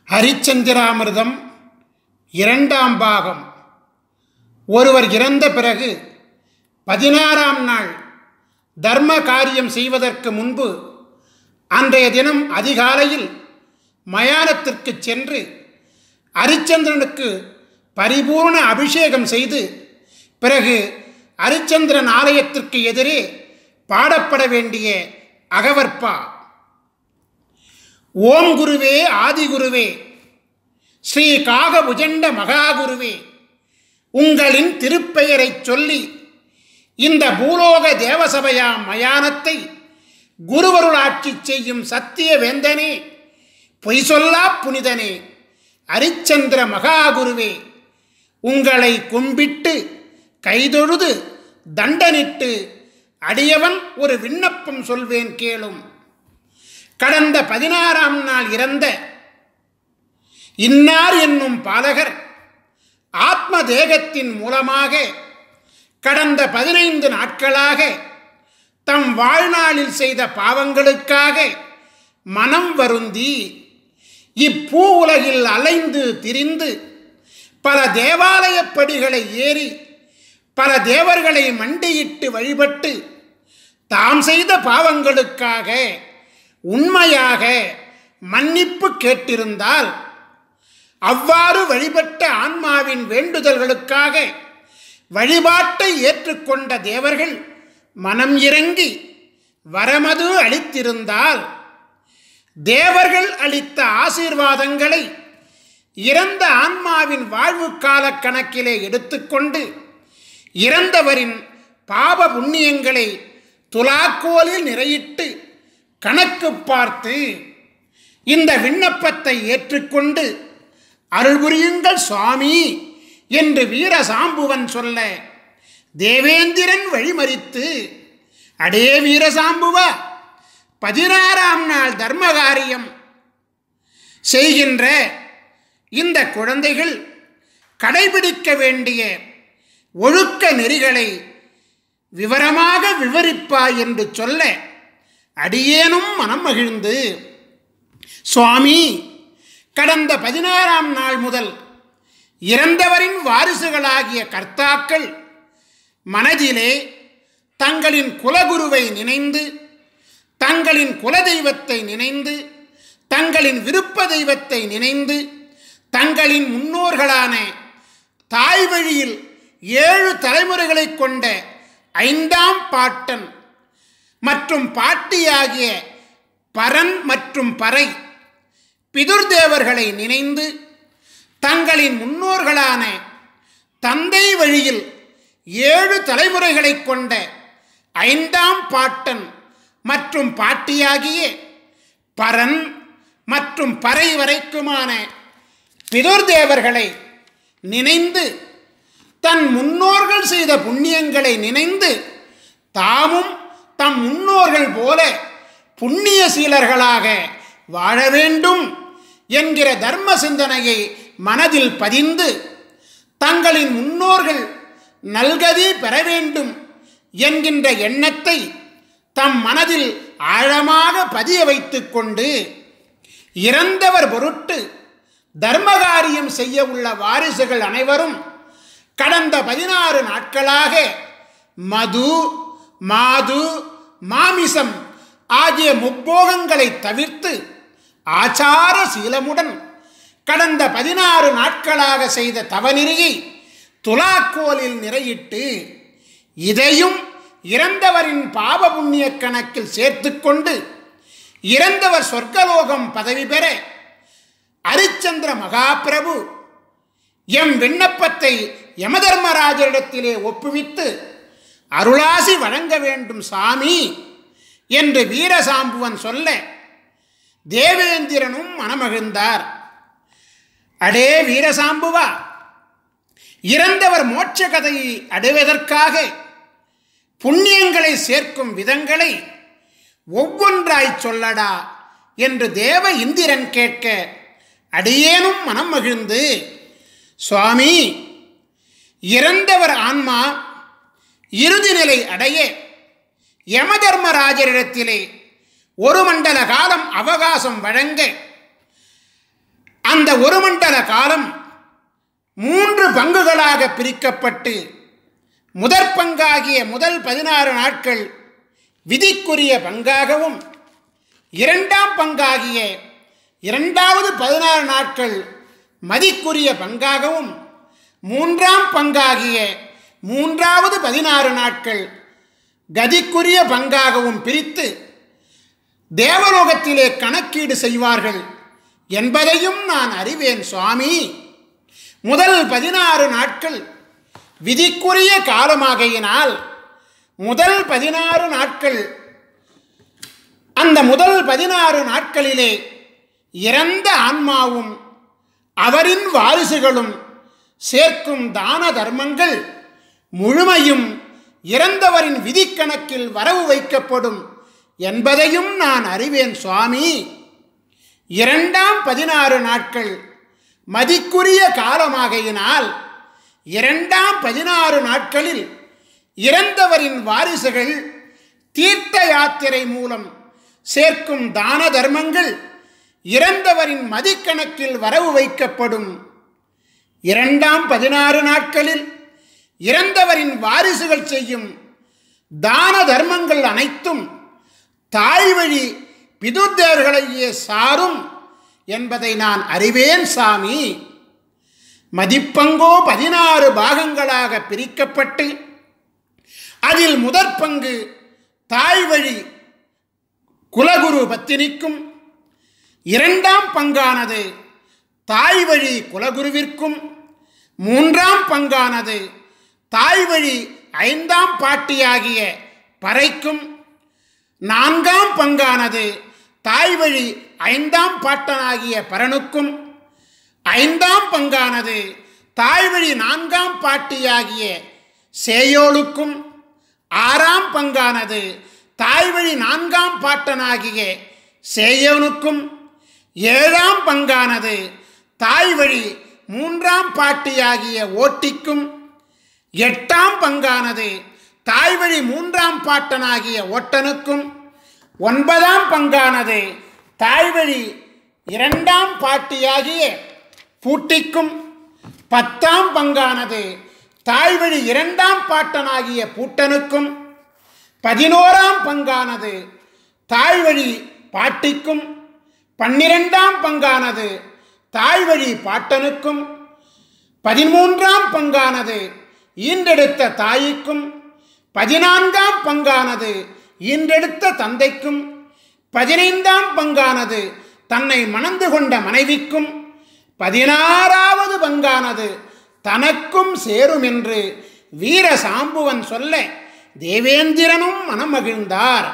ஹரிச்சந்திராமிர்தம் இரண்டாம் பாகம் ஒருவர் இறந்த பிறகு பதினாறாம் நாள் தர்ம காரியம் செய்வதற்கு முன்பு அன்றைய தினம் அதிகாலையில் மயானத்திற்கு சென்று அரிச்சந்திரனுக்கு பரிபூர்ண அபிஷேகம் செய்து பிறகு அரிச்சந்திரன் ஆலயத்திற்கு எதிரே பாடப்பட வேண்டிய அகவற்பா ஓம் குருவே ஆதிகுருவே ஸ்ரீ காகபுஜண்ட மகாகுருவே உங்களின் திருப்பெயரைச் சொல்லி இந்த பூலோக தேவசபையாம் மயானத்தை குருவருளாட்சி செய்யும் சத்திய வேந்தனே பொய் சொல்லா புனிதனே அரிச்சந்திர மகாகுருவே உங்களை கும்பிட்டு கைதொழுது தண்டனிட்டு அடியவன் ஒரு விண்ணப்பம் சொல்வேன் கேளும் கடந்த பதினாறாம் நாள் இறந்த இன்னார் என்னும் பாலகர் ஆத்ம தேகத்தின் மூலமாக கடந்த பதினைந்து நாட்களாக தம் வாழ்நாளில் செய்த பாவங்களுக்காக மனம் வருந்தி இப்பூ உலகில் அலைந்து திரிந்து பல தேவாலயப் படிகளை ஏறி பல தேவர்களை மண்டியிட்டு வழிபட்டு தாம் செய்த பாவங்களுக்காக உண்மையாக மன்னிப்பு கேட்டிருந்தால் அவ்வாறு வழிபட்ட ஆன்மாவின் வேண்டுதல்களுக்காக வழிபாட்டை ஏற்றுக்கொண்ட தேவர்கள் மனம் இறங்கி வரமது அளித்திருந்தால் தேவர்கள் அளித்த ஆசீர்வாதங்களை இறந்த ஆன்மாவின் வாழ்வு கால கணக்கிலே எடுத்துக்கொண்டு இறந்தவரின் பாப புண்ணியங்களை துலாக்கோலில் நிறையிட்டு கணக்கு பார்த்து இந்த விண்ணப்பத்தை ஏற்றுக்கொண்டு அருள் புரியுங்கள் சுவாமி என்று வீர சாம்புவன் சொல்ல தேவேந்திரன் வழிமறித்து அடே வீரசாம்புவா பதினாறாம் நாள் தர்மகாரியம் செய்கின்ற இந்த குழந்தைகள் கடைபிடிக்க வேண்டிய ஒழுக்க நெறிகளை விவரமாக விவரிப்பாய் என்று சொல்ல அடியேனும் மனம் மகிழ்ந்து சுவாமி கடந்த பதினாறாம் நாள் முதல் இறந்தவரின் வாரிசுகளாகிய கர்த்தாக்கள் மனதிலே தங்களின் குலகுருவை நினைந்து தங்களின் குலதெய்வத்தை நினைந்து தங்களின் விருப்ப தெய்வத்தை நினைந்து தங்களின் முன்னோர்களான தாய் வழியில் ஏழு தலைமுறைகளை கொண்ட ஐந்தாம் பாட்டன் மற்றும் பாட்டியாகிய பரன் மற்றும் பறை பிதுர்தேவர்களை நினைந்து தங்களின் முன்னோர்களான தந்தை வழியில் ஏழு தலைமுறைகளை கொண்ட ஐந்தாம் பாட்டன் மற்றும் பாட்டியாகிய பரன் மற்றும் பறை வரைக்குமான பிதுர்தேவர்களை நினைந்து தன் முன்னோர்கள் செய்த புண்ணியங்களை நினைந்து தாமும் தம் முன்னோர்கள் போல புண்ணிய சீலர்களாக வாழ வேண்டும் என்கிற தர்ம சிந்தனையை மனதில் பதிந்து தங்களின் முன்னோர்கள் நல்கதி பெற வேண்டும் என்கின்ற எண்ணத்தை தம் மனதில் ஆழமாக பதிய வைத்து கொண்டு இறந்தவர் பொருட்டு தர்மகாரியம் செய்ய உள்ள வாரிசுகள் அனைவரும் கடந்த பதினாறு நாட்களாக மது மாது மாமிசம் ஆகிய முப்போகங்களை தவிர்த்து ஆச்சார சீலமுடன் கடந்த பதினாறு நாட்களாக செய்த தவநெறியை துலாக்கோலில் நிறையிட்டு இதையும் இறந்தவரின் பாவ புண்ணிய கணக்கில் சேர்த்துக்கொண்டு இறந்தவர் சொர்க்கலோகம் பதவி பெற அரிச்சந்திர மகாபிரபு எம் விண்ணப்பத்தை யமதர்மராஜரிடத்திலே ஒப்புவித்து அருளாசி வழங்க வேண்டும் சாமி என்று வீரசாம்புவன் சொல்ல தேவேந்திரனும் மனமகிழ்ந்தார் அடே வீரசாம்புவா இறந்தவர் மோட்ச கதையை அடைவதற்காக புண்ணியங்களை சேர்க்கும் விதங்களை ஒவ்வொன்றாய் சொல்லடா என்று தேவ இந்திரன் கேட்க அடியேனும் மனம் மகிழ்ந்து சுவாமி இறந்தவர் ஆன்மா இறுதி நிலை அடைய யமதர்மராஜரிடத்திலே ஒரு மண்டல காலம் அவகாசம் வழங்க அந்த ஒரு மண்டல காலம் மூன்று பங்குகளாக பிரிக்கப்பட்டு முதற் பங்காகிய முதல் பதினாறு நாட்கள் விதிக்குரிய பங்காகவும் இரண்டாம் பங்காகிய இரண்டாவது பதினாறு நாட்கள் மதிக்குரிய பங்காகவும் மூன்றாம் பங்காகிய மூன்றாவது பதினாறு நாட்கள் கதிக்குரிய பங்காகவும் பிரித்து தேவலோகத்திலே கணக்கீடு செய்வார்கள் என்பதையும் நான் அறிவேன் சுவாமி முதல் பதினாறு நாட்கள் விதிக்குரிய காலமாகையினால் முதல் பதினாறு நாட்கள் அந்த முதல் பதினாறு நாட்களிலே இறந்த ஆன்மாவும் அவரின் வாரிசுகளும் சேர்க்கும் தான தர்மங்கள் முழுமையும் இறந்தவரின் விதிக்கணக்கில் வரவு வைக்கப்படும் என்பதையும் நான் அறிவேன் சுவாமி இரண்டாம் பதினாறு நாட்கள் மதிக்குரிய காலமாகையினால் இரண்டாம் பதினாறு நாட்களில் இறந்தவரின் வாரிசுகள் தீர்த்த யாத்திரை மூலம் சேர்க்கும் தான தர்மங்கள் இறந்தவரின் மதிக்கணக்கில் வரவு வைக்கப்படும் இரண்டாம் பதினாறு நாட்களில் இறந்தவரின் வாரிசுகள் செய்யும் தான தர்மங்கள் அனைத்தும் தாய் வழி பிதுர்தேவர்களையே சாரும் என்பதை நான் அறிவேன் சாமி மதிப்பங்கோ பதினாறு பாகங்களாக பிரிக்கப்பட்டு அதில் முதற் பங்கு தாய் வழி குலகுரு பத்தினிக்கும் இரண்டாம் பங்கானது தாய் வழி குலகுருவிற்கும் மூன்றாம் பங்கானது தாய் வழி ஐந்தாம் பாட்டியாகிய பறைக்கும் நான்காம் பங்கானது தாய் வழி ஐந்தாம் பாட்டனாகிய பரனுக்கும் ஐந்தாம் பங்கானது தாய் வழி நான்காம் பாட்டியாகிய சேயோளுக்கும் ஆறாம் பங்கானது தாய் வழி நான்காம் பாட்டனாகிய சேயோனுக்கும் ஏழாம் பங்கானது தாய் வழி மூன்றாம் பாட்டியாகிய ஓட்டிக்கும் எட்டாம் பங்கானது தாய் வழி மூன்றாம் பாட்டனாகிய ஒட்டனுக்கும் ஒன்பதாம் பங்கானது தாய் வழி இரண்டாம் பாட்டியாகிய பூட்டிக்கும் பத்தாம் பங்கானது தாய் வழி இரண்டாம் பாட்டனாகிய பூட்டனுக்கும் பதினோராம் பங்கானது தாய் வழி பாட்டிக்கும் பன்னிரெண்டாம் பங்கானது தாய் வழி பாட்டனுக்கும் பதிமூன்றாம் பங்கானது ஈன்றெடுத்த தாய்க்கும் பதினான்காம் பங்கானது ஈன்றெடுத்த தந்தைக்கும் பதினைந்தாம் பங்கானது தன்னை மணந்து கொண்ட மனைவிக்கும் பதினாறாவது பங்கானது தனக்கும் சேரும் என்று வீர சாம்புவன் சொல்ல தேவேந்திரனும் மனமகிழ்ந்தார்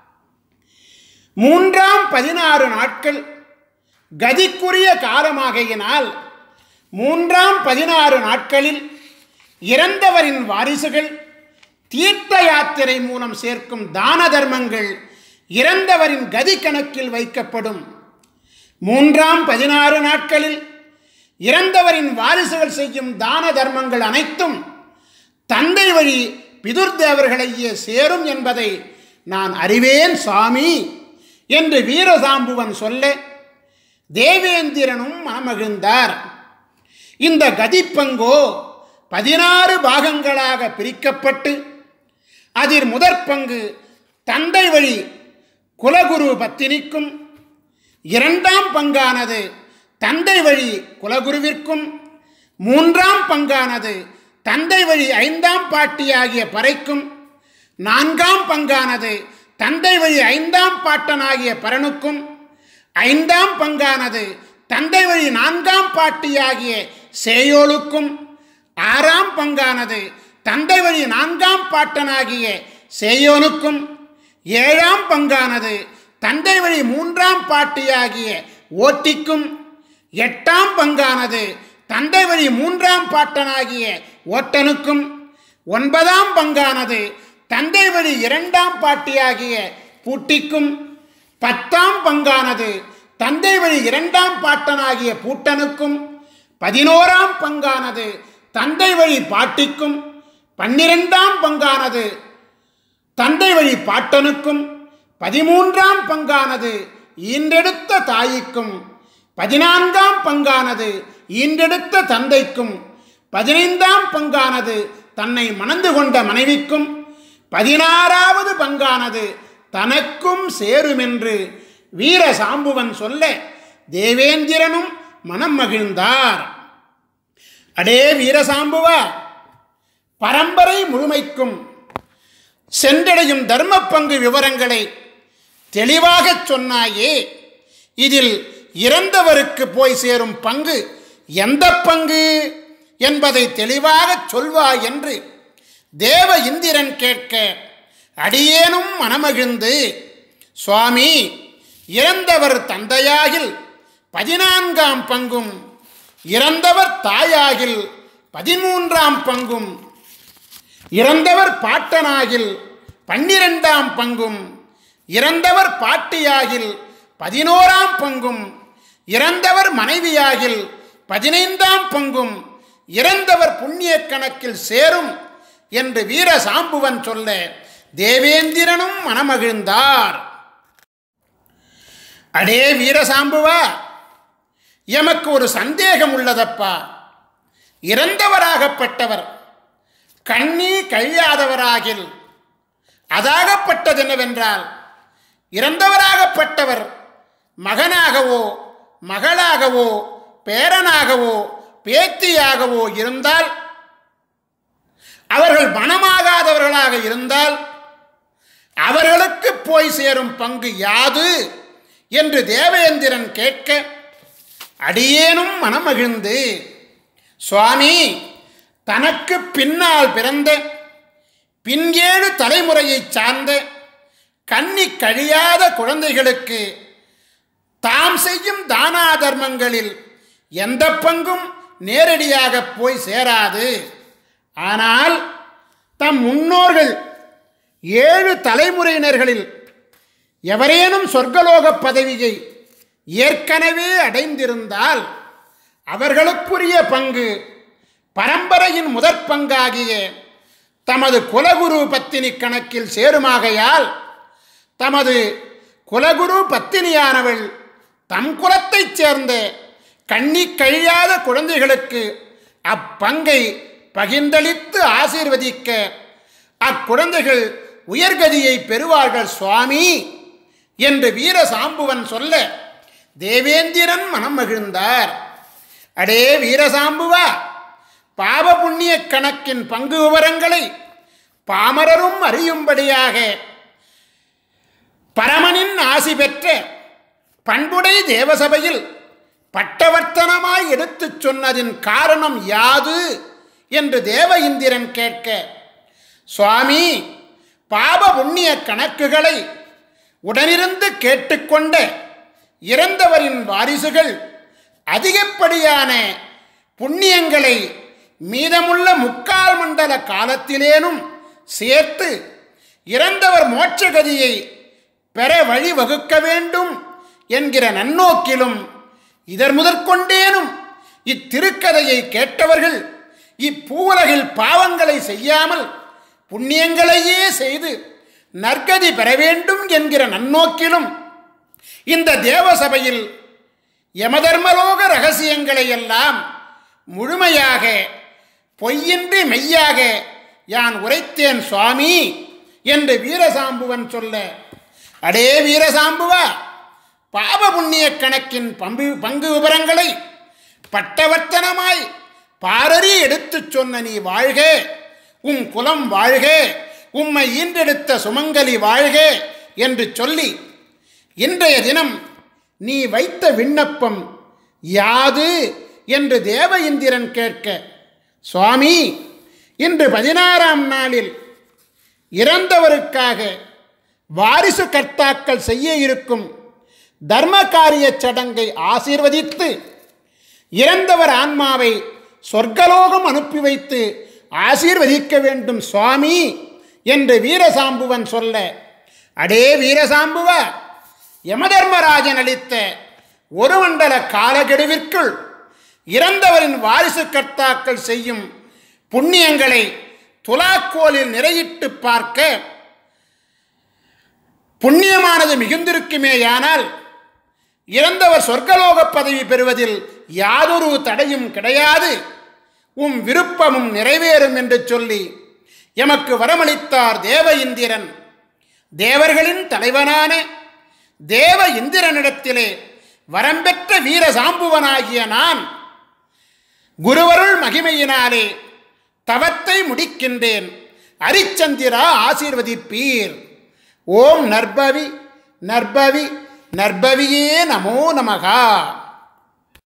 மூன்றாம் பதினாறு நாட்கள் கதிக்குரிய காலமாகையினால் மூன்றாம் பதினாறு நாட்களில் இறந்தவரின் வாரிசுகள் தீர்த்த யாத்திரை மூலம் சேர்க்கும் தான தர்மங்கள் இறந்தவரின் கதி கணக்கில் வைக்கப்படும் மூன்றாம் பதினாறு நாட்களில் இறந்தவரின் வாரிசுகள் செய்யும் தான தர்மங்கள் அனைத்தும் தந்தை வழி பிதுர்தேவர்களையே சேரும் என்பதை நான் அறிவேன் சுவாமி என்று வீரசாம்புவன் சொல்ல தேவேந்திரனும் மனமகிழ்ந்தார் இந்த கதிப்பங்கோ பதினாறு பாகங்களாக பிரிக்கப்பட்டு அதில் முதற் பங்கு தந்தை வழி குலகுரு பத்தினிக்கும் இரண்டாம் பங்கானது தந்தை வழி குலகுருவிற்கும் மூன்றாம் பங்கானது தந்தை வழி ஐந்தாம் பாட்டியாகிய பறைக்கும் நான்காம் பங்கானது தந்தை வழி ஐந்தாம் பாட்டனாகிய பரனுக்கும் ஐந்தாம் பங்கானது தந்தை வழி நான்காம் பாட்டியாகிய சேயோளுக்கும் ஆறாம் பங்கானது தந்தை வழி நான்காம் பாட்டனாகிய சேயோனுக்கும் ஏழாம் பங்கானது தந்தை வழி மூன்றாம் பாட்டியாகிய ஓட்டிக்கும் எட்டாம் பங்கானது தந்தை வழி மூன்றாம் பாட்டனாகிய ஓட்டனுக்கும் ஒன்பதாம் பங்கானது தந்தை வழி இரண்டாம் பாட்டியாகிய பூட்டிக்கும் பத்தாம் பங்கானது தந்தை வழி இரண்டாம் பாட்டனாகிய பூட்டனுக்கும் பதினோராம் பங்கானது தந்தை வழி பாட்டிக்கும் பன்னிரெண்டாம் பங்கானது தந்தை வழி பாட்டனுக்கும் பதிமூன்றாம் பங்கானது ஈன்றெடுத்த தாய்க்கும் பதினான்காம் பங்கானது ஈன்றெடுத்த தந்தைக்கும் பதினைந்தாம் பங்கானது தன்னை மணந்து கொண்ட மனைவிக்கும் பதினாறாவது பங்கானது தனக்கும் சேருமென்று வீர சாம்புவன் சொல்ல தேவேந்திரனும் மனம் மகிழ்ந்தார் அடே வீரசாம்புவா பரம்பரை முழுமைக்கும் சென்றடையும் தர்ம பங்கு விவரங்களை தெளிவாகச் சொன்னாயே இதில் இறந்தவருக்கு போய் சேரும் பங்கு எந்த பங்கு என்பதை தெளிவாகச் சொல்வாய் என்று தேவ இந்திரன் கேட்க அடியேனும் மனமகிழ்ந்து சுவாமி இறந்தவர் தந்தையாகில் பதினான்காம் பங்கும் இறந்தவர் தாயாகில் பதிமூன்றாம் பங்கும் இறந்தவர் பாட்டனாகில் பன்னிரெண்டாம் பங்கும் இறந்தவர் பாட்டியாகில் பதினோராம் பங்கும் இறந்தவர் மனைவியாகில் பதினைந்தாம் பங்கும் இறந்தவர் புண்ணிய கணக்கில் சேரும் என்று வீர சாம்புவன் சொல்ல தேவேந்திரனும் மனமகிழ்ந்தார் அடே வீரசாம்புவா எமக்கு ஒரு சந்தேகம் உள்ளதப்பா இறந்தவராகப்பட்டவர் கண்ணி கழியாதவராகில் அதாகப்பட்டது என்னவென்றால் இறந்தவராகப்பட்டவர் மகனாகவோ மகளாகவோ பேரனாகவோ பேத்தியாகவோ இருந்தால் அவர்கள் மனமாகாதவர்களாக இருந்தால் அவர்களுக்கு போய் சேரும் பங்கு யாது என்று தேவேந்திரன் கேட்க அடியேனும் மனமகிழ்ந்து சுவாமி தனக்கு பின்னால் பிறந்த பின்கேழு தலைமுறையைச் சார்ந்த கன்னி கழியாத குழந்தைகளுக்கு தாம் செய்யும் தானா தர்மங்களில் எந்த பங்கும் நேரடியாக போய் சேராது ஆனால் தம் முன்னோர்கள் ஏழு தலைமுறையினர்களில் எவரேனும் சொர்க்கலோக பதவியை ஏற்கனவே அடைந்திருந்தால் அவர்களுக்குரிய பங்கு பரம்பரையின் முதற் பங்காகிய தமது குலகுரு பத்தினி கணக்கில் சேருமாகையால் தமது குலகுரு பத்தினியானவள் தம் குலத்தைச் சேர்ந்த கண்ணி கழியாத குழந்தைகளுக்கு அப்பங்கை பகிர்ந்தளித்து ஆசீர்வதிக்க அக்குழந்தைகள் உயர்கதியை பெறுவார்கள் சுவாமி என்று வீர சாம்புவன் சொல்ல தேவேந்திரன் மனம் மகிழ்ந்தார் அடே வீரசாம்புவா பாவ புண்ணிய கணக்கின் பங்கு விவரங்களை பாமரரும் அறியும்படியாக பரமனின் ஆசி பெற்ற பண்புடை தேவசபையில் பட்டவர்த்தனமாய் எடுத்துச் சொன்னதின் காரணம் யாது என்று தேவ இந்திரன் கேட்க சுவாமி பாப புண்ணிய கணக்குகளை உடனிருந்து கேட்டுக்கொண்ட இறந்தவரின் வாரிசுகள் அதிகப்படியான புண்ணியங்களை மீதமுள்ள முக்கால் மண்டல காலத்திலேனும் சேர்த்து இறந்தவர் மோட்சகதியை பெற வழி வகுக்க வேண்டும் என்கிற நன்னோக்கிலும் இதர் முதற்கொண்டேனும் இத்திருக்கதையை கேட்டவர்கள் இப்பூவுலகில் பாவங்களை செய்யாமல் புண்ணியங்களையே செய்து நற்கதி பெற வேண்டும் என்கிற நன்னோக்கிலும் இந்த தேவசபையில் யமதர்மலோக ரகசியங்களை எல்லாம் முழுமையாக பொய்யின்றி மெய்யாக யான் உரைத்தேன் சுவாமி என்று வீரசாம்புவன் சொல்ல அடே வீரசாம்புவா பாப புண்ணிய கணக்கின் பங்கு பங்கு விவரங்களை பட்டவர்த்தனமாய் பாரறி எடுத்துச் சொன்ன நீ வாழ்க உம் குலம் வாழ்க உம்மை ஈன்றெடுத்த சுமங்கலி வாழ்க என்று சொல்லி இன்றைய தினம் நீ வைத்த விண்ணப்பம் யாது என்று தேவ இந்திரன் கேட்க சுவாமி இன்று பதினாறாம் நாளில் இறந்தவருக்காக வாரிசு கர்த்தாக்கள் செய்ய இருக்கும் தர்ம காரிய சடங்கை ஆசீர்வதித்து இறந்தவர் ஆன்மாவை சொர்க்கலோகம் அனுப்பி வைத்து ஆசீர்வதிக்க வேண்டும் சுவாமி என்று வீரசாம்புவன் சொல்ல அடே வீரசாம்புவா யமதர்மராஜன் அளித்த ஒரு மண்டல காலகெடுவிற்குள் இறந்தவரின் வாரிசு கர்த்தாக்கள் செய்யும் புண்ணியங்களை துலாக்கோலில் நிறையிட்டு பார்க்க புண்ணியமானது மிகுந்திருக்குமேயானால் இறந்தவர் சொர்க்கலோக பதவி பெறுவதில் யாதொரு தடையும் கிடையாது உம் விருப்பமும் நிறைவேறும் என்று சொல்லி எமக்கு வரமளித்தார் தேவ இந்திரன் தேவர்களின் தலைவனான தேவ இந்திரனிடத்திலே வரம்பெற்ற வீர சாம்புவனாகிய நான் குருவருள் மகிமையினாலே தவத்தை முடிக்கின்றேன் அரிச்சந்திரா ஆசீர்வதிப்பீர் ஓம் நற்பவி நற்பவி நற்பவியே நமோ நமகா